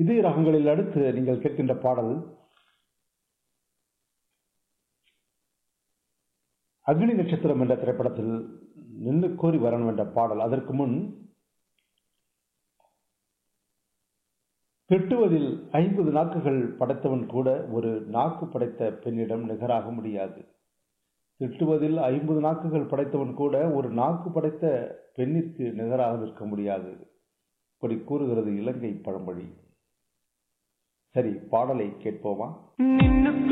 இதே ராகங்களில் அடுத்து நீங்கள் கேட்கின்ற பாடல் அக்னி நட்சத்திரம் என்ற திரைப்படத்தில் நின்று கோரி வரணும் என்ற பாடல் அதற்கு முன் வெட்டுவதில் ஐம்பது நாக்குகள் படைத்தவன் கூட ஒரு நாக்கு படைத்த பெண்ணிடம் நிகராக முடியாது திட்டுவதில் ஐம்பது நாக்குகள் படைத்தவன் கூட ஒரு நாக்கு படைத்த பெண்ணிற்கு நிகராக நிற்க முடியாது இப்படி கூறுகிறது இலங்கை பழமொழி சரி பாடலை கேட்போமா நின்னு